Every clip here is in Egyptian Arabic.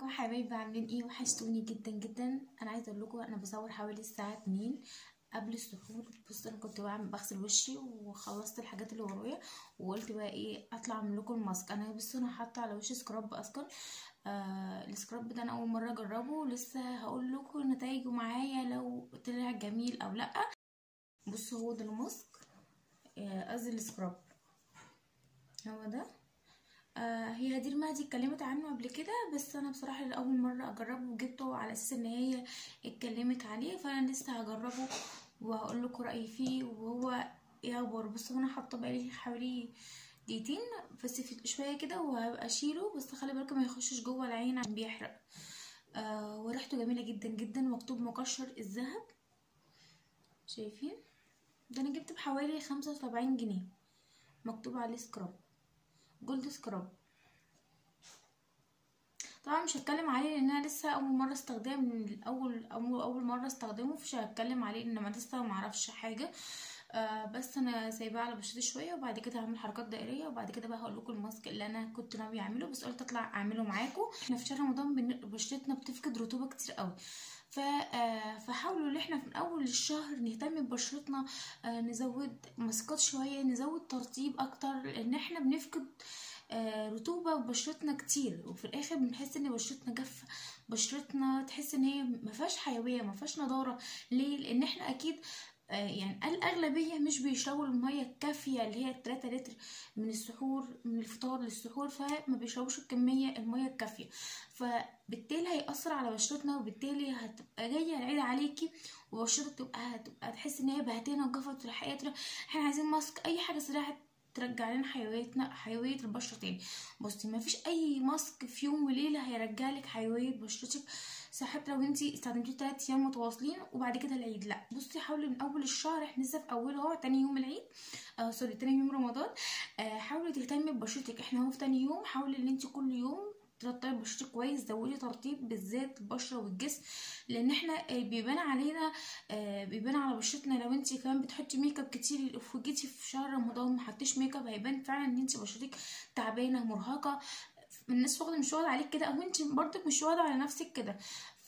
ازيكم حبايبي عاملين ايه وحشتوني جدا جدا انا عايزه اقول لكم انا بصور حوالي الساعه 2 قبل السحور بص انا كنت بعمل بغسل وشي وخلصت الحاجات اللي ورايا وقلت بقى ايه اطلع اعمل لكم الماسك انا بص انا حاطه على وشي سكراب اصلا آه السكراب ده انا اول مره اجربه لسه هقول لكم نتائجه معايا لو طلع جميل او لا بصوا هو ده الماسك قصدي آه السكراب هو ده آه هي هدير مهدي اتكلمت عنه قبل كده بس انا بصراحه لاول مره اجربه وجبته على اساس ان هي اتكلمت عليه فانا لسه هجربه وهقول لكم رايي فيه وهو ايه اخباره بس انا حاطه بقالي حوالي دقيقتين بس شويه كده وهبقى اشيله بس خلي بالكم ما يخشش جوه العين عشان بيحرق آه وريحته جميله جدا جدا مكتوب مقشر الذهب شايفين ده انا جبت بحوالي خمسة وسبعين جنيه مكتوب عليه سكراب جولد سكراب طبعا مش هتكلم عليه لان انا لسه اول مره استخدمه من الاول اول اول مره استخدمه مش هتكلم عليه ان ما لسه ما اعرفش حاجه آه بس انا سايباه على بشرتي شويه وبعد كده هعمل حركات دائريه وبعد كده بقى هقول لكم الماسك اللي انا كنت ناويه اعمله بس قلت اطلع اعمله معاكم احنا في شهر رمضان بشرتنا بتفقد رطوبه كتير قوي ف فحاولوا ان احنا من اول الشهر نهتم ببشرتنا آه نزود ماسكات شويه نزود ترطيب اكتر لان احنا بنفقد آه رطوبه ببشرتنا كتير وفي الاخر بنحس ان بشرتنا جافه بشرتنا تحس ان هي ما فيهاش حيويه ما فيهاش نضاره ليه لان احنا اكيد يعني الأغلبية مش بيشربوا المية الكافية اللي هي 3 لتر من السحور من الفطار للسحور فما بيشربوش الكمية المية الكافية فبالتالي هيأثر على بشرتنا وبالتالي هتبقى جاية العيد عليكي وبشرتك تبقى هتبقى تحس ان هي بهتانة وجفت الحقيقة احنا عايزين ماسك اي حاجة سريعة ترجع لنا حيويتنا حيويه البشره تاني بصي ما فيش اي ماسك في يوم وليله هيرجع لك حيويه بشرتك حتى لو انتي استخدمتيه 3 ايام متواصلين وبعد كده العيد لا بصي حاولي من اول الشهر احنا لسه في اوله اهو تاني يوم العيد آه سوري تاني يوم رمضان آه حاولي تهتمي ببشرتك احنا اهو في تاني يوم حاولي ان انتي كل يوم ترطبي بشرتك كويس زودي ترطيب بالذات البشره والجسم لان احنا بيبان علينا بيبان على بشرتنا لو انت كمان بتحطي ميك اب كتير وجيتي في شهر رمضان ما حطيتش ميك اب هيبان فعلا ان انت بشرتك تعبانه مرهقه الناس واخده مش واخده عليك كده او انت برضك مش واخده على نفسك كده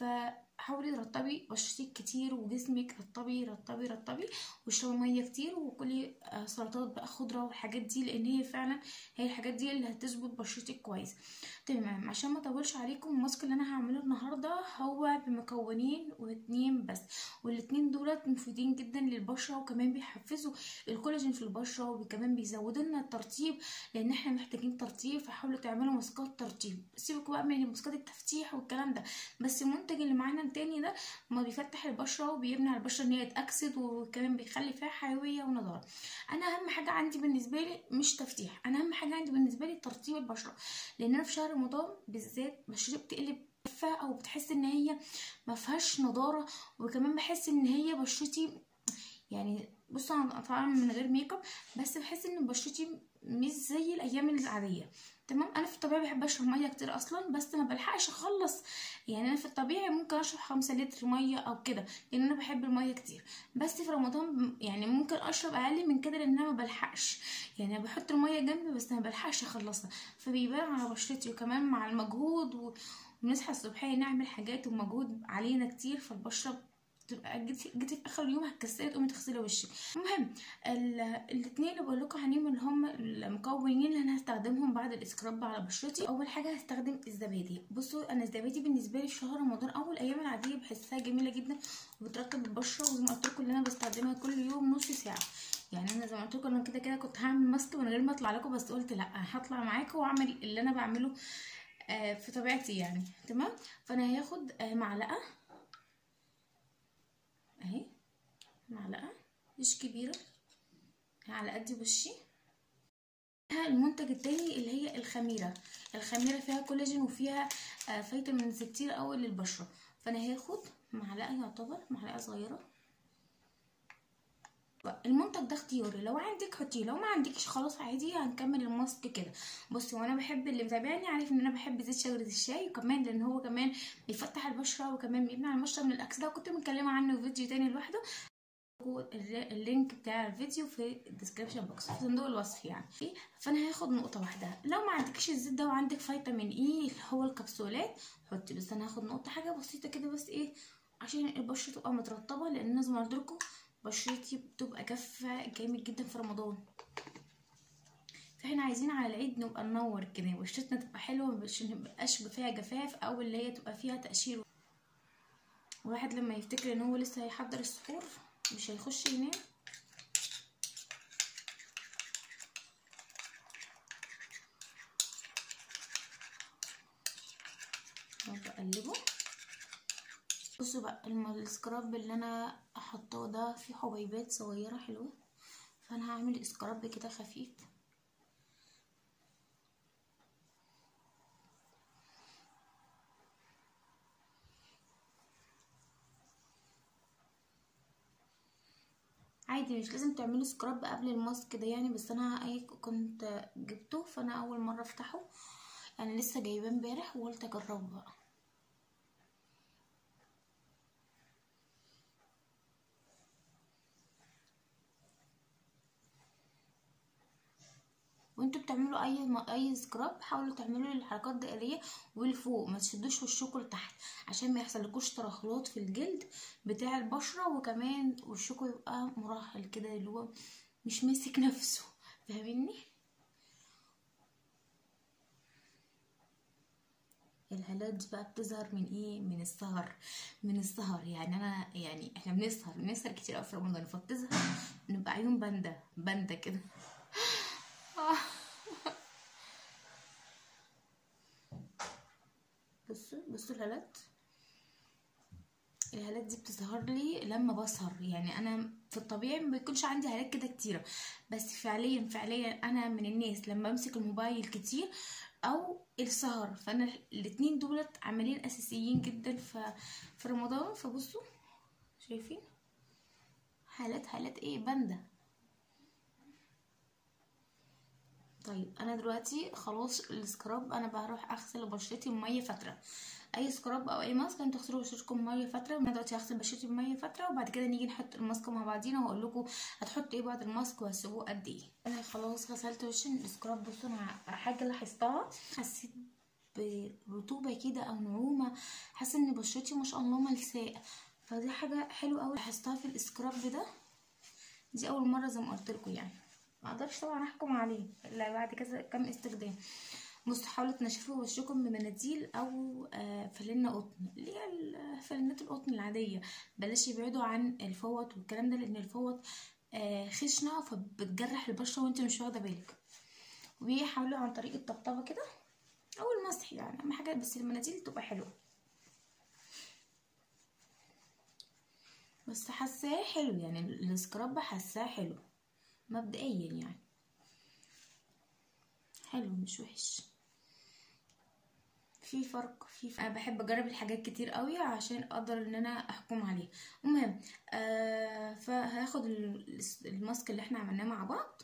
فحاولي ترطبي بشرتك كتير وجسمك رطبي رطبي رطبي واشربي ميه كتير وكلي سلطات بقى خضره والحاجات دي لان هي فعلا هي الحاجات دي اللي هتظبط بشرتك كويس تمام عشان ما اطولش عليكم الماسك اللي انا هعمله النهارده هو بمكونين واتنين بس والاتنين دولت مفيدين جدا للبشره وكمان بيحفزوا الكولاجين في البشره وكمان بيزودوا لنا الترطيب لان احنا محتاجين ترطيب فحاولوا تعملوا ماسكات ترطيب سيبكوا بقى من ماسكات التفتيح والكلام ده بس المنتج اللي معانا التاني ده ما بيفتح البشره وبيمنع البشره ان هي تاكسد وكمان بيخلي فيها حيويه ونضاره انا اهم حاجه عندي بالنسبه لي مش تفتيح انا اهم حاجه عندي بالنسبه لي ترطيب البشره لان انا في شهر رمضان بالذات بشرتي بتقلب او بتحس ان هي ما فيهاش نضاره وكمان بحس ان هي بشرتي يعني بصوا انا طبعا من غير ميك اب بس بحس ان بشرتي مش زي الايام العاديه تمام انا في الطبيعي بحب اشرب ميه كتير اصلا بس ما بلحقش اخلص يعني انا في الطبيعي ممكن اشرب خمسة لتر ميه او كده لان انا بحب الميه كتير بس في رمضان يعني ممكن اشرب اقل من كده لان انا ما بلحقش يعني انا بحط الميه جنبي بس ما بلحقش اخلصها فبيبان على بشرتي وكمان مع المجهود و... ونصحى الصبحيه نعمل حاجات ومجهود علينا كتير فالبشره تبقى جيتي جيتي في اخر اليوم هتكسري تقومي تغسلي وشك المهم الاثنين اللي بقول لكم عليهم اللي هم المكونين اللي انا هستخدمهم بعد الاسكراب على بشرتي اول حاجه هستخدم الزبادي بصوا انا الزبادي بالنسبه لي في شهر رمضان اول الايام العاديه بحسها جميله جدا وبترطب البشره وزي ما قلت لكم اللي انا بستخدمها كل يوم نص ساعه يعني انا زي ما قلت لكم انا كده كده كنت هعمل ماسك من غير ما اطلع لكم بس قلت لا هطلع معاكم واعمل اللي انا بعمله في طبيعتي يعني تمام فانا هاخد معلقه اهي معلقه مش كبيره على قد وشي المنتج التاني اللي هي الخميره الخميره فيها كولاجين وفيها فيتامينز كتير قوي للبشره فانا هاخد معلقه يعتبر معلقه صغيره المنتج ده اختياري لو عندك حطيه لو ما عندكش خلاص عادي هنكمل الماسك كده بصي وانا بحب اللي متابعني عارف ان انا بحب زيت شجره الشاي وكمان لان هو كمان بيفتح البشره وكمان بيمنع البشره من الاكسده وكنت متكلمه عنه في فيديو تاني لوحده اللينك بتاع الفيديو في الديسكريبشن بوكس في صندوق الوصف يعني فانا هاخد نقطه واحده لو ما عندكش الزيت ده وعندك فيتامين اي اللي هو الكبسولات حطي بس انا هاخد نقطه حاجه بسيطه كده بس ايه عشان البشره تبقى مترطبه لان لازم اقول بشرتي بتبقى جافه جامد جدا في رمضان فاحنا عايزين على العيد نبقى ننور كده بشرتنا تبقى حلوه عشان ميبقاش فيها جفاف او اللي هي تبقى فيها تقشير الواحد لما يفتكر ان هو لسه هيحضر السحور مش هيخش ينام بقلبه بصوا بقى السكراب اللي انا حطاه ده فيه حبيبات صغيره حلوه فانا هعمل سكراب كده خفيف عادي مش لازم تعملوا سكراب قبل الماسك ده يعني بس انا اي كنت جبته فانا اول مره افتحه يعني لسه جايباه امبارح وقلت اجربه بقى وانتوا بتعملوا اي اي سكراب حاولوا تعملوا الحركات دائريه ولفوق ما تشدوش وشكوا لتحت عشان ما يحصلكوش ترهلات في الجلد بتاع البشره وكمان وشكوا يبقى مراحل كده اللي هو مش ماسك نفسه فاهميني الهالات دي بقى بتظهر من ايه من السهر من السهر يعني انا يعني احنا بنسهر بنسهر كتير قوي في رمضان فبتظهر نبقى عيون باندا باندا كده بصوا بصوا الهالات الهالات دي بتظهر لي لما بسهر يعني انا في الطبيعي ما بيكونش عندي هالات كده كتيره بس فعليا فعليا انا من الناس لما بمسك الموبايل كتير او السهر فانا الاتنين دولت عاملين اساسيين جدا في رمضان فبصوا شايفين هالات هالات ايه باندا طيب انا دلوقتي خلاص السكراب انا بروح اغسل بشرتي بميه فتره اي سكراب او اي ماسك انتوا تغسلوا بشرتكم بميه فتره انا دلوقتي هغسل بشرتي بميه فتره وبعد كده نيجي نحط الماسك مع بعضينا واقول لكم هتحطوا ايه بعد الماسك وهتسيبوه قد ايه انا خلاص غسلت وشي السكراب بصوا انا حاجه لاحظتها حسيت برطوبه كده او نعومه حاسه ان بشرتي ما شاء الله ملساء فدي حاجه حلوه قوي لاحظتها في السكراب ده دي اول مره زي ما قلت لكم يعني ما اقدرش طبعا احكم عليه الا بعد كذا كام استخدام بصوا حاولوا تنشفوا وشكم بمناديل او آه فلنة قطن اللي هي فلنات القطن العاديه بلاش يبعدوا عن الفوط والكلام ده لان الفوط آه خشنه فبتجرح البشره وانت مش واخده بالك وبيحاولوا عن طريق الطبطبه كده او المسح يعني اهم حاجه بس المناديل تبقى حلوه بس حاساه حلو يعني السكراب حاساه حلو مبدئيا يعني حلو مش وحش في فرق في فرق. انا بحب اجرب الحاجات كتير قوي عشان اقدر ان انا احكم عليها المهم آه فهاخد الماسك اللي احنا عملناه مع بعض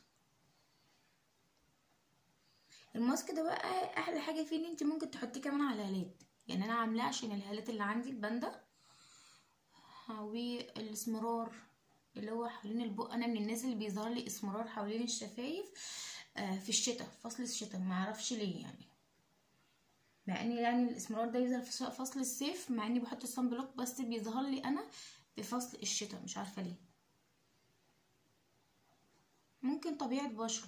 الماسك ده بقى احلى حاجه فيه ان انت ممكن تحطيه كمان على الهالات يعني انا عاملاه عشان الهالات اللي عندي الباندا والاسمرار اللي هو حوالين البق انا من الناس اللي بيظهر لي اسمرار حوالين الشفايف آه في الشتاء فصل الشتاء ما اعرفش ليه يعني مع ان يعني الاسمرار ده يظهر في فصل الصيف مع اني بحط الصن بلوك بس بيظهر لي انا في فصل الشتاء مش عارفه ليه ممكن طبيعه بشره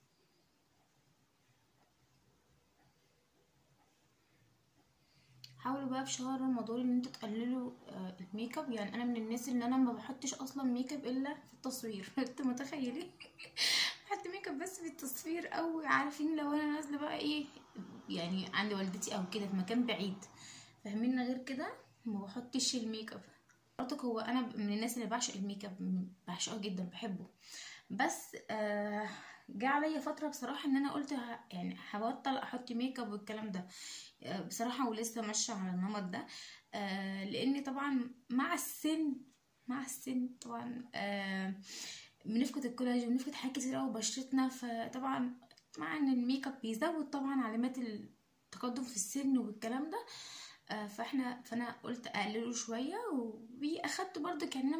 حاولوا بقى في شهر رمضان ان انتوا تقللوا آه الميك اب يعني انا من الناس اللي انا ما بحطش اصلا ميك اب الا في التصوير انتوا متخيلين بحط ميك اب بس في التصوير او عارفين لو انا نازله بقى ايه يعني عند والدتي او كده في مكان بعيد فاهمين غير كده ما بحطش الميك اب برضك هو انا من الناس اللي بعشق الميك اب بعشقه جدا بحبه بس آه جه عليا فتره بصراحه ان انا قلت يعني هبطل احط ميك اب والكلام ده بصراحه ولسه ماشيه على النمط ده آه لان طبعا مع السن مع السن طبعا آه بنفقد الكولاجين بنفقد حاجات كتير قوي بشرتنا فطبعا مع ان الميك اب بيزود طبعا علامات التقدم في السن والكلام ده آه فاحنا فانا قلت اقلله شويه واخدت برضو كان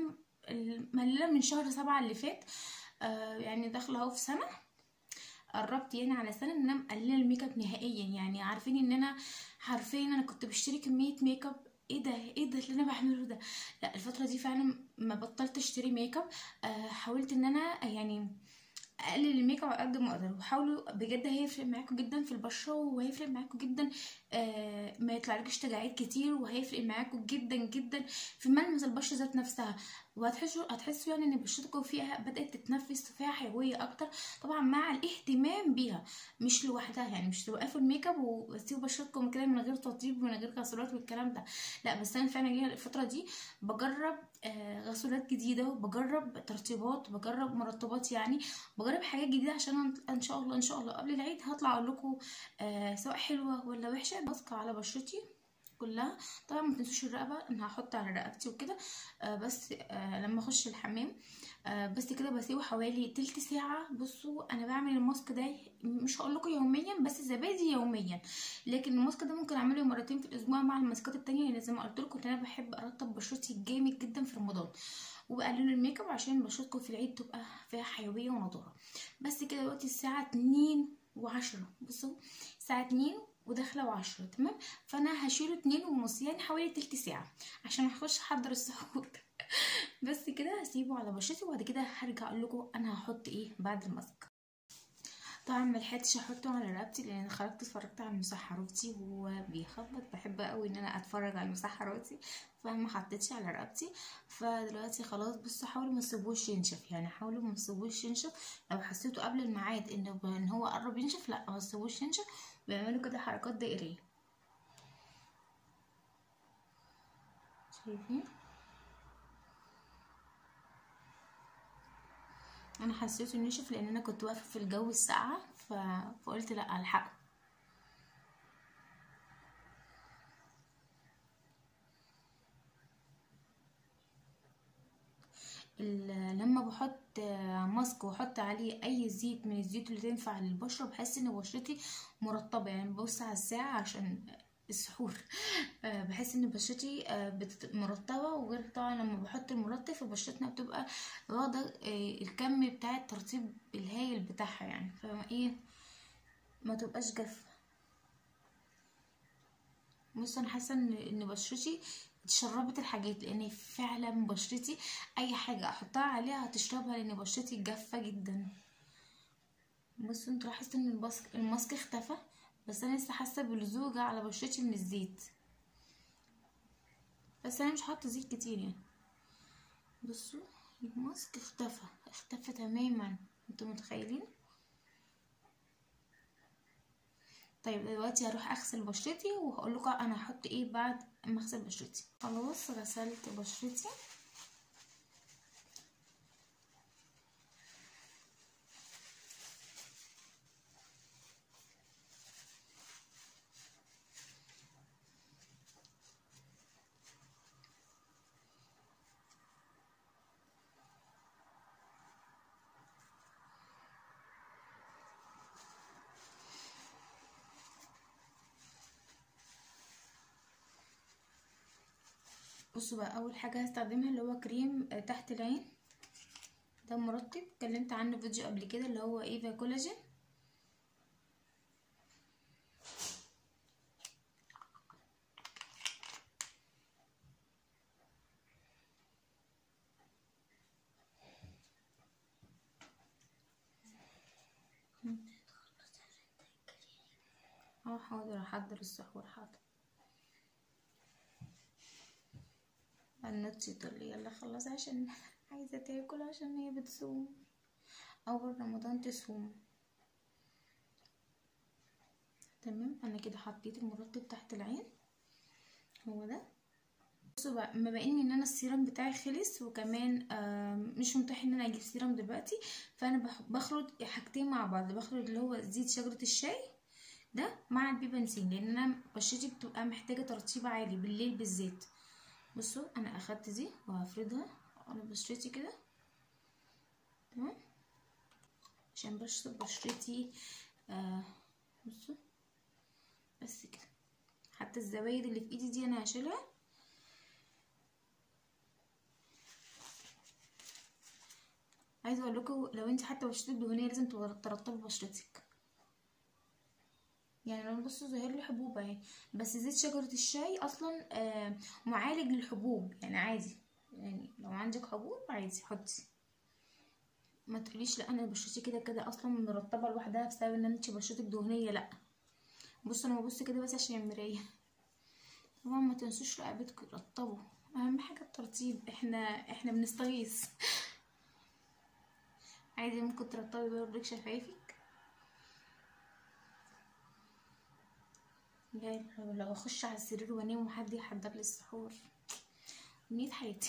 مقلله من شهر سبعة اللي فات آه يعني داخله اهو في سنه قربت يعني على سنه ان انا مقلله الميك اب نهائيا يعني عارفين ان انا حرفيا انا كنت بشتري كميه ميك اب ايه ده ايه ده اللي انا بعمله ده لا الفتره دي فعلا ما بطلت اشتري ميك اب آه حاولت ان انا يعني اقلل الميك اب على قد ما اقدر وحاولوا بجد هيفرق معاكم جدا في البشره وهيفرق معاكم جدا آه ما يطلعلكش تجاعيد كتير وهيفرق معاكم جدا جدا في ملمس البشره ذات نفسها وهتحسوا هتحسوا يعني ان بشرتكم فيها بدات تتنفس فيها حيويه اكتر طبعا مع الاهتمام بيها مش لوحدها يعني مش توقفوا الميك اب وتسيبوا بشرتكم كده من غير تطيب ومن غير غسولات والكلام ده لا بس انا فعلا جايه الفتره دي بجرب آه غسولات جديده وبجرب ترطيبات وبجرب مرطبات يعني بجرب حاجات جديده عشان ان شاء الله ان شاء الله قبل العيد هطلع اقول لكم آه سواء حلوه ولا وحشه ماسكه على بشرتي كلها طبعا ما تنسوش الرقبه انا هحط على رقبتي وكده آه بس آه لما اخش الحمام آه بس كده بسيبه حوالي تلت ساعه بصوا انا بعمل الماسك ده مش هقول لكم يوميا بس زبادي يوميا لكن الماسك ده ممكن اعمله مرتين في الاسبوع مع الماسكات التانية يعني زي ما قلت لكم انا بحب ارطب بشرتي جامد جدا في رمضان وبقلل الميك اب عشان بشرتكم في العيد تبقى فيها حيويه ونضاره بس كده دلوقتي الساعه اتنين وعشرة بصوا الساعه اتنين وداخله وعشرة تمام فانا هشيله اتنين ونص يعني حوالي تلت ساعه عشان اخش احضر السحور بس كده هسيبه على بشرتي وبعد كده هرجع اقول لكم انا هحط ايه بعد الماسك طبعا ملحقتش احطه على رقبتي لان خرجت اتفرجت على المسحراتي وهو بيخبط بحب قوي ان انا اتفرج على المسحراتي فما حطيتش على رقبتي فدلوقتي خلاص بصوا حاولوا ما تسيبوش ينشف يعني حاولوا ما تسيبوش ينشف لو حسيتوا قبل الميعاد ان ان هو قرب ينشف لا ما تسيبوش ينشف بيعملوا كده حركات دائريه شايفين انا حسيته نشف لان انا كنت واقفه في الجو الساقعه ف... فقلت لا الحقه لما بحط ماسك واحط عليه اي زيت من الزيوت اللي تنفع للبشره بحس ان بشرتي مرطبه يعني ببص على الساعه عشان السحور بحس ان بشرتي مرطبه وغير طبعا لما بحط المرطب فبشرتنا بتبقى واخده الكم بتاع الترطيب الهايل بتاعها يعني فايه ما تبقاش جافه بص انا حاسه ان ان بشرتي اتشربت الحاجات لان فعلا بشرتي اي حاجه احطها عليها هتشربها لان بشرتي جافه جدا بصوا انتوا لاحظتوا ان الماسك اختفى بس انا لسه حاسه بلزوجه على بشرتي من الزيت بس انا مش حاطه زيت كتير يعني بصوا الماسك اختفى اختفى تماما انتوا متخيلين طيب دلوقتي هروح اغسل بشرتي وهقول لكم انا هحط ايه بعد ما اغسل بشرتي خلاص غسلت بشرتي بصوا بقى اول حاجه هستخدمها اللي هو كريم تحت العين ده مرطب اتكلمت عنه فيديو قبل كده اللي هو ايفا كولاجين اه حاضر احضر السحور حاضر النوتي تقول لي يلا خلص عشان عايزة تاكل عشان هي بتصوم أول رمضان تصوم تمام أنا كده حطيت المرطب تحت العين هو ده بصوا بقى بما اني ان انا السيرم بتاعي خلص وكمان مش متاح ان انا اجيب سيرم دلوقتي فانا بخلط حاجتين مع بعض بخلط اللي هو زيت شجرة الشاي ده مع البيبنسين لان انا بشرتي بتبقى محتاجة ترطيب عالي بالليل بالذات بصوا انا اخدت دي وهفردها على بشرتي كده تمام عشان بشرة بشرتي آه بصوا بس كده حتى الزوايد اللي في ايدي دي انا هشيلها عايزه اقول لكم لو انت حتى بشرتك دهنيه لازم ترطبي بشرتك يعني لو بصوا ظاهر لي حبوب اهي بس زيت شجره الشاي اصلا آه معالج للحبوب يعني عادي يعني لو عندك حبوب عادي حطي ما تقوليش لا انا بشرتي كده كده اصلا مرطبه لوحدها بسبب ان انت بشرتك دهنيه لا بصوا انا ببص كده بس عشان المرايه طبعا ما تنسوش رقبتكم رطبوا اهم حاجه الترطيب احنا احنا بنستغيث عادي ممكن ترطبي برضك شفايفك يعني لو اخش على السرير وانام وحد يحضر لي السحور نيت حياتي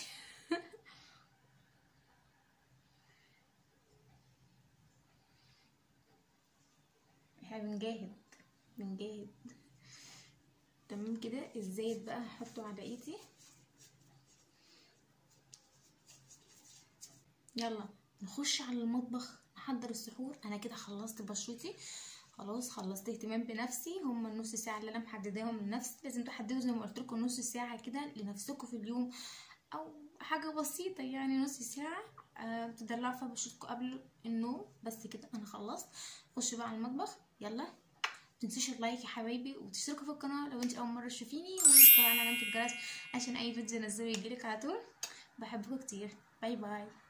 احنا بنجاهد بنجاهد تمام كده الزيت بقى هحطه على ايدي يلا نخش على المطبخ نحضر السحور انا كده خلصت بشرتي خلاص خلصت اهتمام بنفسي هم النص ساعه اللي انا محدداهم لنفسي لازم تحددوا زي ما قلت لكم نص ساعه كده لنفسكم في اليوم او حاجه بسيطه يعني نص ساعه أه تدلعوا فيها بشرتكم قبل النوم بس كده انا خلصت خشوا بقى على المطبخ يلا متنسوش اللايك يا حبايبي وتشتركوا في القناه لو انت اول مره تشوفيني وطبعا علامه الجرس عشان اي فيديو انزله يجيلك على طول بحبكم كتير باي باي